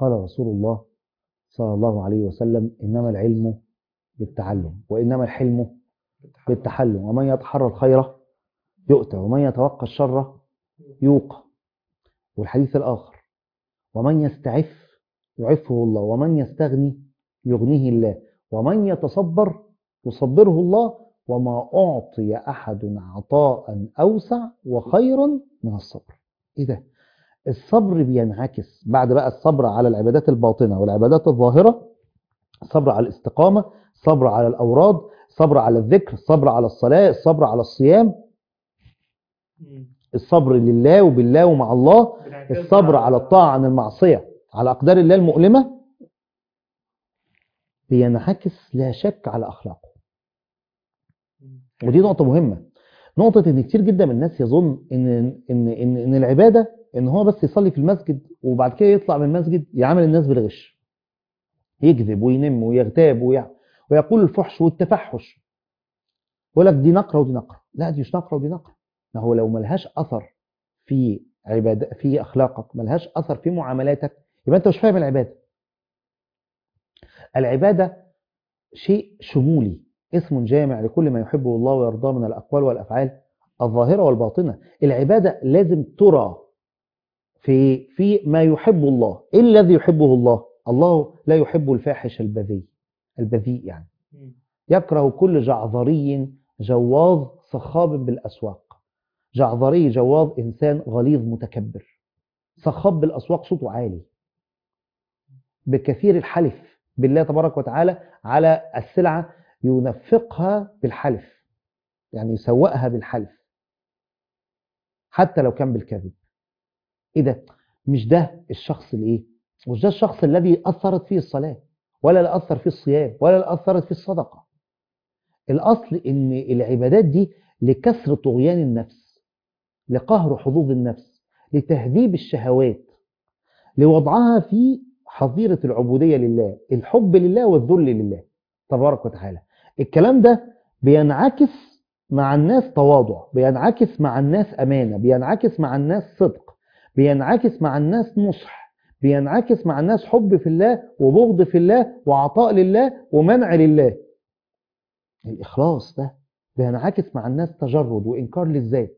قال رسول الله صلى الله عليه وسلم إنما العلم بالتعلم وإنما الحلم بالتحلم ومن يتحرى الخير يؤتى ومن يتوقى الشر يوقى والحديث الآخر ومن يستعف يعفه الله ومن يستغني يغنيه الله ومن يتصبر يصبره الله وما أعطي أحد عطاء أوسع وخيرا من الصبر إيه ده؟ الصبر بينعكس بعد بقى الصبر على العبادات الباطنة والعبادات الظاهرة الصبر على الاستقامة الصبر على الأوراد الصبر على الذكر الصبر على الصلاة الصبر على الصيام الصبر لله وبالله ومع الله الصبر على الطاعة عن المعصية على أقدار الله المؤلمة بينعكس لا شك على أخلاقه ودي نقطة مهمة نقطة إن كتير جدا من الناس يظن إن إن إن, إن العبادة إن هو بس يصلي في المسجد وبعد كده يطلع من المسجد يعامل الناس بالغش يكذب وينم ويغتاب ويع... ويقول الفحش والتفحش يقول لك دي نقرة ودي نقرة لا دي مش نقرة ودي نقرة ما هو لو ملهاش أثر في عبادة في أخلاقك ملهاش أثر في معاملاتك يبقى أنت مش فاهم العبادة العبادة شيء شمولي اسم جامع لكل ما يحبه الله ويرضاه من الأقوال والأفعال الظاهرة والباطنة العبادة لازم ترى في في ما يحب الله إيه الذي يحبه الله الله لا يحب الفاحش البذيء البذيء يعني يكره كل جعذري جواظ صخاب بالأسواق جعذري جواظ إنسان غليظ متكبر صخاب بالأسواق صوته عالي بكثير الحلف بالله تبارك وتعالى على السلعة ينفقها بالحلف يعني يسوقها بالحلف حتى لو كان بالكذب ايه ده مش ده الشخص الايه مش ده الشخص الذي اثرت فيه الصلاه ولا اللي اثر فيه الصيام ولا اللي اثرت فيه الصدقه الاصل ان العبادات دي لكسر طغيان النفس لقهر حظوظ النفس لتهذيب الشهوات لوضعها في حظيره العبوديه لله الحب لله والذل لله تبارك وتعالى الكلام ده بينعكس مع الناس تواضع بينعكس مع الناس امانه بينعكس مع الناس صدق بينعكس مع الناس نصح بينعكس مع الناس حب في الله وبغض في الله وعطاء لله ومنع لله الإخلاص ده بينعكس مع الناس تجرد وإنكار للذات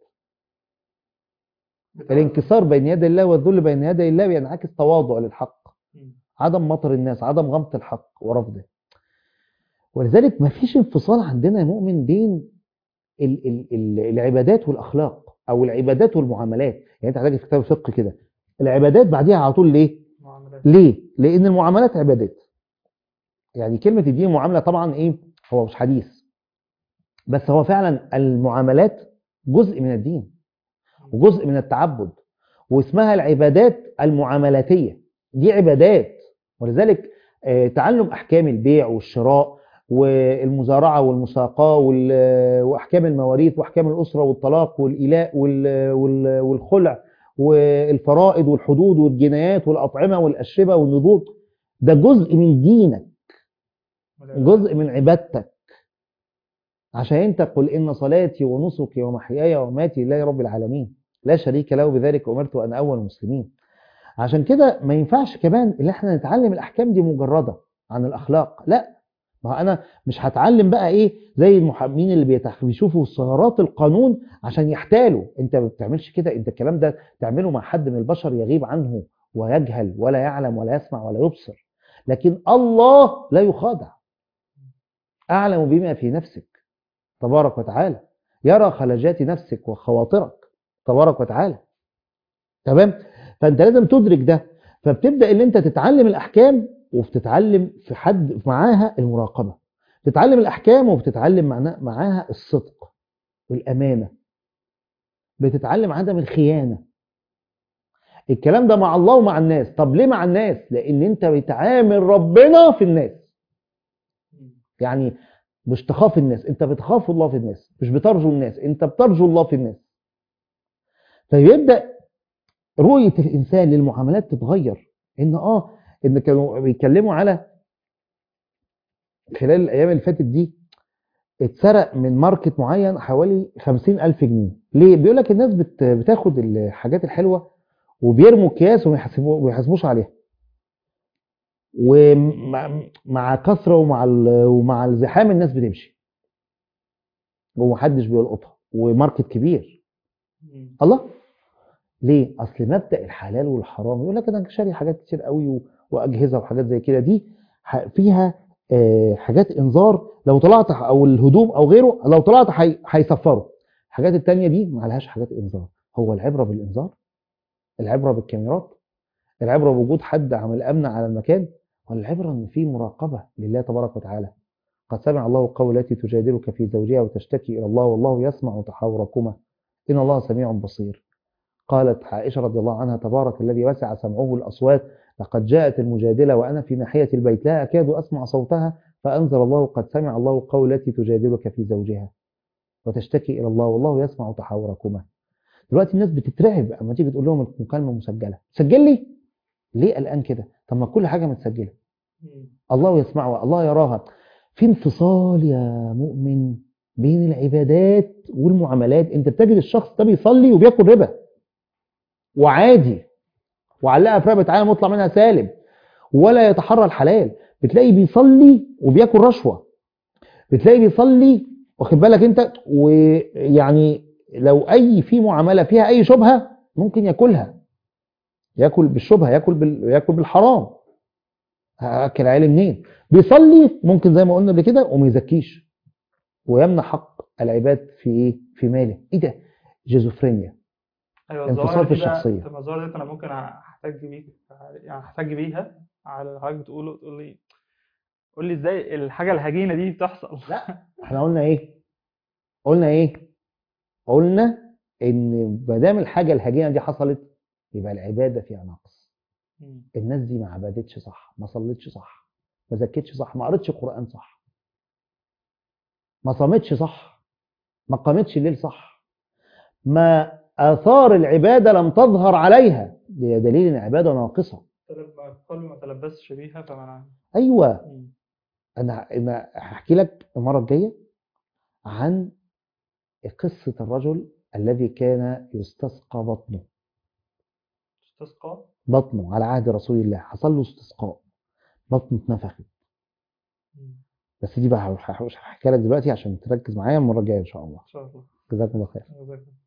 الانكسار بين يدي الله والذل بين يدي الله بينعكس تواضع للحق عدم مطر الناس عدم غمط الحق ورفضه ولذلك ما فيش انفصال عندنا يا مؤمن بين ال ال ال العبادات والأخلاق أو العبادات والمعاملات يعني أنت هتلاقي في كتاب الفقه كده العبادات بعديها على طول ليه؟ معاملات ليه؟ لأن المعاملات عبادات يعني كلمة الدين معاملة طبعا إيه؟ هو مش حديث بس هو فعلا المعاملات جزء من الدين وجزء من التعبد واسمها العبادات المعاملاتية دي عبادات ولذلك آه، تعلم أحكام البيع والشراء والمزارعة والمساقاة وال- وأحكام المواريث وأحكام الأسرة والطلاق والإيلاء وال- وال- والخلع والفرائض والحدود والجنايات والأطعمة والأشربة والنذور ده جزء من دينك جزء من عبادتك عشان انت قل ان صلاتي ونسكي ومحياي ومماتي لله رب العالمين لا شريك له بذلك امرت وانا اول المسلمين عشان كده ما ينفعش كمان ان احنا نتعلم الاحكام دي مجرده عن الاخلاق لا ما هو انا مش هتعلم بقى ايه زي المحامين اللي بيتخ- بيشوفوا ثغرات القانون عشان يحتالوا انت ما بتعملش كده انت الكلام ده تعمله مع حد من البشر يغيب عنه ويجهل ولا يعلم ولا يسمع ولا يبصر لكن الله لا يخادع أعلم بما في نفسك تبارك وتعالى يرى خلجات نفسك وخواطرك تبارك وتعالى تمام فأنت لازم تدرك ده فبتبدأ ان انت تتعلم الأحكام وبتتعلم في حد معاها المراقبة بتتعلم الأحكام وبتتعلم معنا- معاها الصدق والأمانة بتتعلم عدم الخيانة الكلام ده مع الله ومع الناس طب ليه مع الناس لأن انت بتعامل ربنا في الناس يعني مش تخاف الناس انت بتخاف الله في الناس مش بترجو الناس انت بترجو الله في الناس فيبدا رؤيه الانسان للمعاملات تتغير ان اه ان كانوا بيتكلموا على خلال الايام اللي فاتت دي اتسرق من ماركت معين حوالي خمسين ألف جنيه ليه؟ بيقول لك الناس بت بتاخد الحاجات الحلوة وبيرموا اكياس وما يحاسبوا- وما يحاسبوش عليها ومع مع كثره ومع ال- ومع الزحام الناس بتمشي ومحدش بيلقطها وماركت كبير مم. الله ليه اصل مبدا الحلال والحرام يقول لك انا شاري حاجات كتير قوي و- واجهزه وحاجات زي كده دي ح- فيها آه، حاجات انذار لو طلعت ح- او الهدوم او غيره لو طلعت هي- هيصفروا الحاجات التانية دي ما لهاش حاجات انذار هو العبره بالانذار العبره بالكاميرات العبره بوجود حد عامل امن على المكان ولا العبره ان في مراقبه لله تبارك وتعالى قد سمع الله قول التي تجادلك في زوجها وتشتكي الى الله والله يسمع تحاوركما ان الله سميع بصير قالت عائشة رضي الله عنها تبارك الذي وسع سمعه الأصوات لقد جاءت المجادلة وأنا في ناحية البيت لا أكاد أسمع صوتها فأنزل الله قد سمع الله قول التي تجادلك في زوجها وتشتكي إلى الله والله يسمع تحاوركما دلوقتي الناس بتترعب اما تيجي تقول لهم المكالمة مسجلة سجل لي ليه قلقان كده طب ما كل حاجة متسجلة مم. الله يسمعها الله يراها في انفصال يا مؤمن بين العبادات والمعاملات انت بتجد الشخص ده بيصلي وبياكل ربا وعادي وعلقها في رقبه عالم ويطلع منها سالم ولا يتحرى الحلال بتلاقي بيصلي وبياكل رشوه بتلاقي بيصلي واخد بالك انت ويعني لو اي في معامله فيها اي شبهه ممكن ياكلها ياكل بالشبهه ياكل بال... ياكل بالحرام هاكل عيالي منين بيصلي ممكن زي ما قلنا قبل كده وما يزكيش ويمنع حق العباد في ايه في ماله ايه ده جيزوفرينيا ايوه انفصال الظواهر في دي بقى- الشخصية. طب الظواهر دي انا ممكن احتاج بيك يعني احتاج بيها على اللي حضرتك بتقوله تقول لي قول لي ازاي الحاجه الهجينه دي بتحصل لا احنا قلنا ايه قلنا ايه قلنا ان ما دام الحاجه الهجينه دي حصلت يبقى العباده فيها نقص مم. الناس دي ما عبدتش صح ما صلتش صح ما زكتش صح ما قرتش قران صح ما صامتش صح ما قامتش الليل صح ما اثار العباده لم تظهر عليها ده دليل ان العباده ناقصه تلب- قلبي ما تلبسش بيها فما ايوه مم. انا انا هحكي لك المره الجايه عن قصه الرجل الذي كان يستسقى بطنه استسقاء بطنه على عهد رسول الله حصل له استسقاء بطنه اتنفخت مم. بس دي بقى هح- هحكي لك دلوقتي عشان تركز معايا المره الجايه ان شاء الله ان شاء الله جزاكم الله خير جزاك الله.